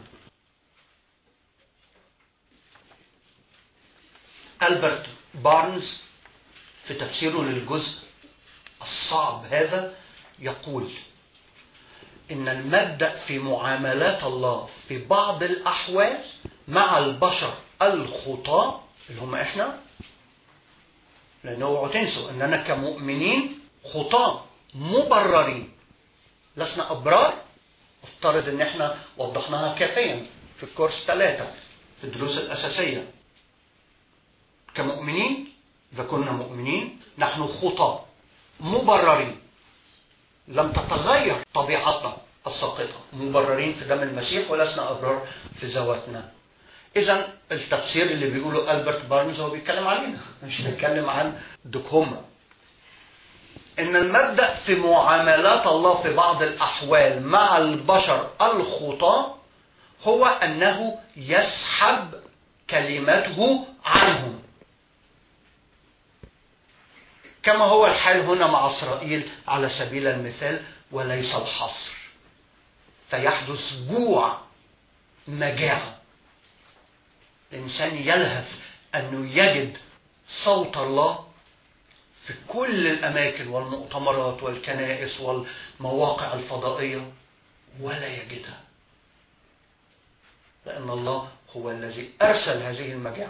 ألبرت بارنز في تفسيره للجزء الصعب هذا يقول إن المبدأ في معاملات الله في بعض الأحوال مع البشر الخطاة اللي هم إحنا لأنه اوعوا تنسوا أننا كمؤمنين خطاة مبررين لسنا أبرار افترض ان احنا وضحناها كافيا في الكورس ثلاثة في الدروس الأساسية كمؤمنين إذا كنا مؤمنين نحن خطاة مبررين لم تتغير طبيعتنا الساقطة مبررين في دم المسيح ولسنا أبرار في ذواتنا إذا التفسير اللي بيقوله ألبرت بارنز هو بيتكلم علينا مش بيتكلم عن دكهما ان المبدا في معاملات الله في بعض الاحوال مع البشر الخطاه هو انه يسحب كلمته عنهم كما هو الحال هنا مع اسرائيل على سبيل المثال وليس الحصر فيحدث جوع مجاعه الانسان يلهث انه يجد صوت الله في كل الأماكن والمؤتمرات والكنائس والمواقع الفضائية ولا يجدها لأن الله هو الذي أرسل هذه المجاعة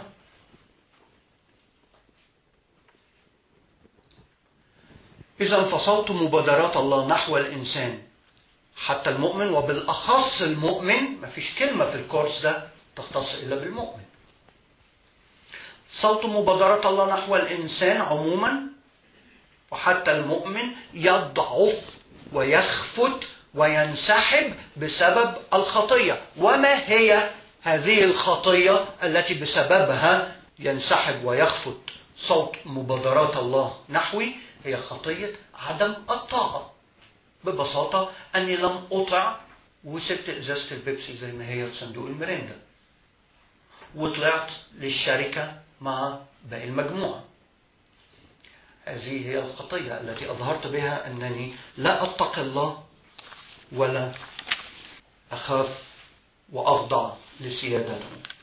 إذا فصلت مبادرات الله نحو الإنسان حتى المؤمن وبالأخص المؤمن ما فيش كلمة في الكورس ده تختص إلا بالمؤمن صوت مبادرة الله نحو الإنسان عموما وحتى المؤمن يضعف ويخفت وينسحب بسبب الخطية وما هي هذه الخطية التي بسببها ينسحب ويخفت صوت مبادرات الله نحوي هي خطية عدم الطاعة ببساطة أني لم أطع وسبت إزازة البيبسي زي ما هي في صندوق الميريندا وطلعت للشركة مع باقي المجموعة هذه هي الخطية التي أظهرت بها أنني لا أتقي الله ولا أخاف وأخضع لسيادته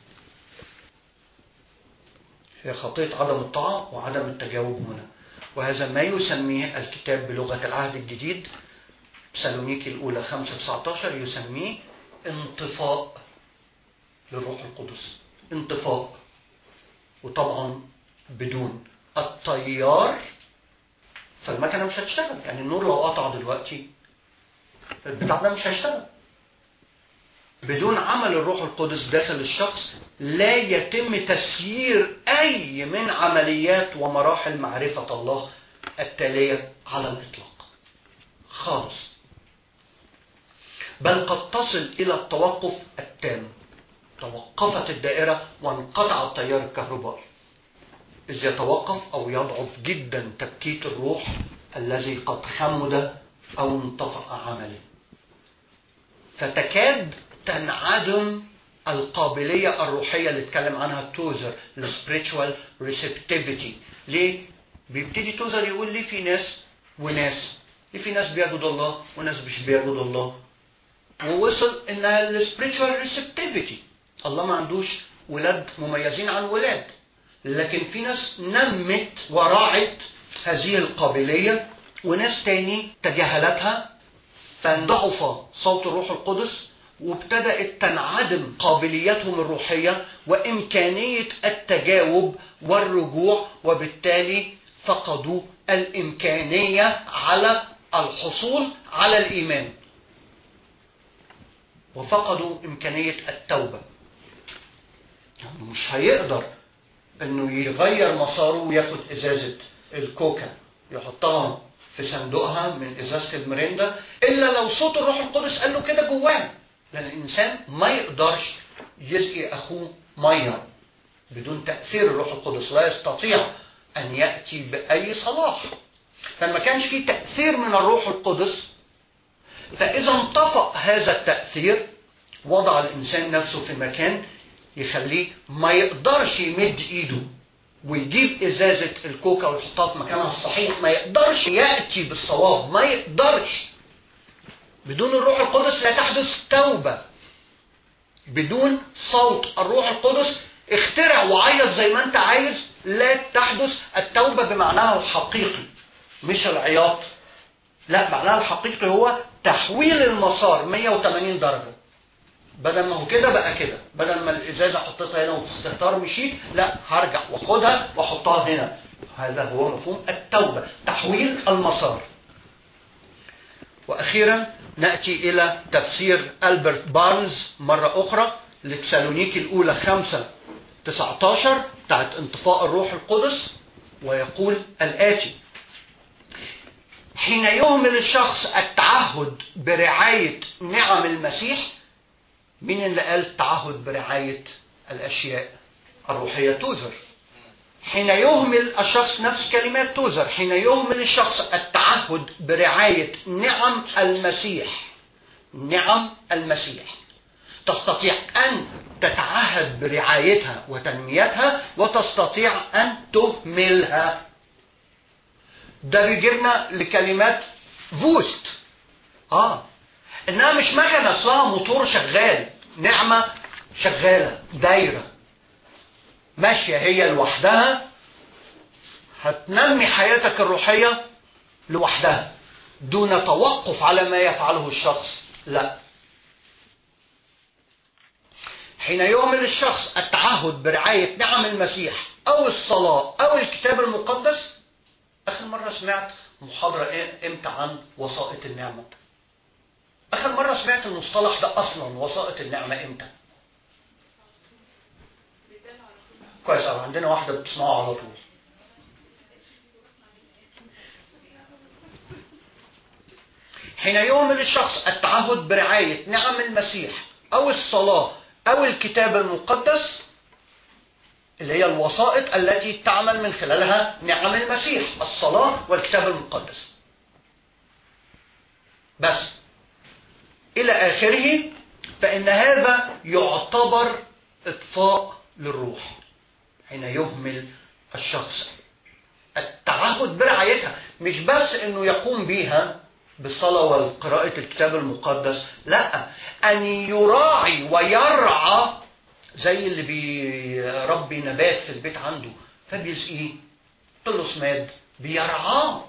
هي خطية عدم الطاعة وعدم التجاوب هنا وهذا ما يسميه الكتاب بلغة العهد الجديد سالونيكي الأولى 5 19 يسميه انطفاء للروح القدس انطفاء وطبعا بدون التيار فالمكنه مش هتشتغل يعني النور لو قطع دلوقتي البتاع ده مش هيشتغل بدون عمل الروح القدس داخل الشخص لا يتم تسيير اي من عمليات ومراحل معرفه الله التاليه على الاطلاق خالص بل قد تصل الى التوقف التام توقفت الدائره وانقطع التيار الكهربائي إذ يتوقف أو يضعف جدا تبكيت الروح الذي قد خمد أو انطفأ عمله فتكاد تنعدم القابلية الروحية اللي اتكلم عنها توزر السبريتشوال ريسبتيفيتي ليه؟ بيبتدي توزر يقول لي في ناس وناس ليه في ناس بيعبدوا الله وناس مش بيعبدوا الله ووصل انها السبريتشوال ريسبتيفيتي الله ما عندوش ولاد مميزين عن ولاد لكن في ناس نمت وراعت هذه القابلية وناس تاني تجاهلتها فانضعف صوت الروح القدس وابتدأت تنعدم قابليتهم الروحية وإمكانية التجاوب والرجوع وبالتالي فقدوا الإمكانية على الحصول على الإيمان وفقدوا إمكانية التوبة يعني مش هيقدر انه يغير مساره وياخد ازازه الكوكا يحطها في صندوقها من ازازه المريندا الا لو صوت الروح القدس قال له كده جواه لان الانسان ما يقدرش يسقي اخوه ميه بدون تاثير الروح القدس لا يستطيع ان ياتي باي صلاح فما كانش في تاثير من الروح القدس فاذا انطفأ هذا التاثير وضع الانسان نفسه في مكان يخليه ما يقدرش يمد ايده ويجيب ازازه الكوكا ويحطها في مكانها الصحيح ما يقدرش ياتي بالصواب ما يقدرش بدون الروح القدس لا تحدث توبه بدون صوت الروح القدس اخترع وعيط زي ما انت عايز لا تحدث التوبه بمعناها الحقيقي مش العياط لا معناها الحقيقي هو تحويل المسار 180 درجه بدل ما هو كده بقى كده بدل ما الازازه حطيتها هنا وفي استهتار مشيت لا هرجع واخدها واحطها هنا هذا هو مفهوم التوبه تحويل المسار واخيرا ناتي الى تفسير البرت بارنز مره اخرى لتسالونيكي الاولى 5 19 بتاعت انطفاء الروح القدس ويقول الاتي حين يهمل الشخص التعهد برعايه نعم المسيح مين اللي قال تعهد برعاية الأشياء الروحية توزر حين يهمل الشخص نفس كلمات توزر حين يهمل الشخص التعهد برعاية نعم المسيح نعم المسيح تستطيع أن تتعهد برعايتها وتنميتها وتستطيع أن تهملها ده بيجيبنا لكلمات فوست اه انها مش مكنه اصلها موتور شغال نعمه شغاله دايره ماشيه هي لوحدها هتنمي حياتك الروحيه لوحدها دون توقف على ما يفعله الشخص لا حين يؤمن الشخص التعهد برعايه نعم المسيح او الصلاه او الكتاب المقدس اخر مره سمعت محاضره امتى عن وسائط النعمه آخر مرة سمعت المصطلح ده أصلا وسائط النعمة إمتى؟ كويس قوي عندنا واحده بتسمعه على طول حين يؤمن الشخص التعهد برعايه نعم المسيح او الصلاه او الكتاب المقدس اللي هي الوسائط التي تعمل من خلالها نعم المسيح الصلاه والكتاب المقدس بس الى اخره فان هذا يعتبر اطفاء للروح حين يهمل الشخص التعهد برعايتها مش بس انه يقوم بيها بالصلاة وقراءة الكتاب المقدس لا أن يراعي ويرعى زي اللي بيربي نبات في البيت عنده فبيسقيه له سماد بيرعاه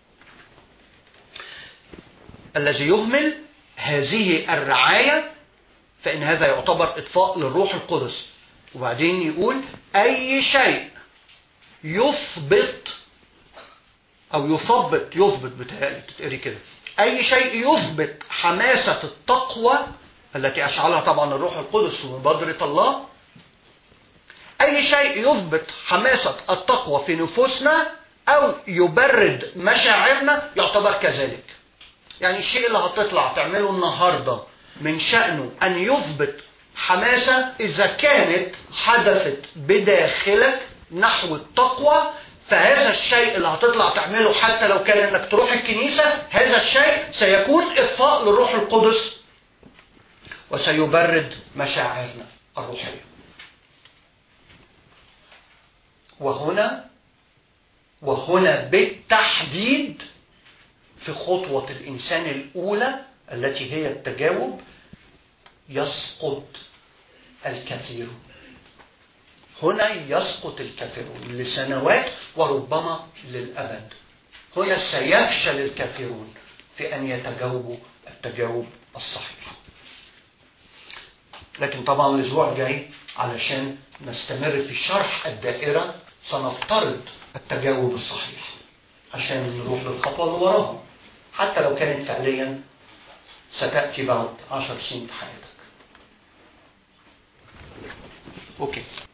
الذي يهمل هذه الرعاية فإن هذا يعتبر إطفاء للروح القدس وبعدين يقول أي شيء يثبت أو يثبت يثبت بتهيألي تتقري كده أي شيء يثبت حماسة التقوى التي أشعلها طبعا الروح القدس ومبادرة الله أي شيء يثبت حماسة التقوى في نفوسنا أو يبرد مشاعرنا يعتبر كذلك يعني الشيء اللي هتطلع تعمله النهاردة من شأنه أن يثبت حماسة إذا كانت حدثت بداخلك نحو التقوى فهذا الشيء اللي هتطلع تعمله حتى لو كان انك تروح الكنيسة هذا الشيء سيكون اطفاء للروح القدس وسيبرد مشاعرنا الروحية وهنا وهنا بالتحديد في خطوة الإنسان الأولى التي هي التجاوب يسقط الكثيرون هنا يسقط الكثيرون لسنوات وربما للأبد هنا سيفشل الكثيرون في أن يتجاوبوا التجاوب الصحيح لكن طبعا الأسبوع الجاي علشان نستمر في شرح الدائرة سنفترض التجاوب الصحيح عشان نروح للخطوة اللي وراها حتى لو كانت فعليا ستأتي بعد عشر سنين في حياتك أوكي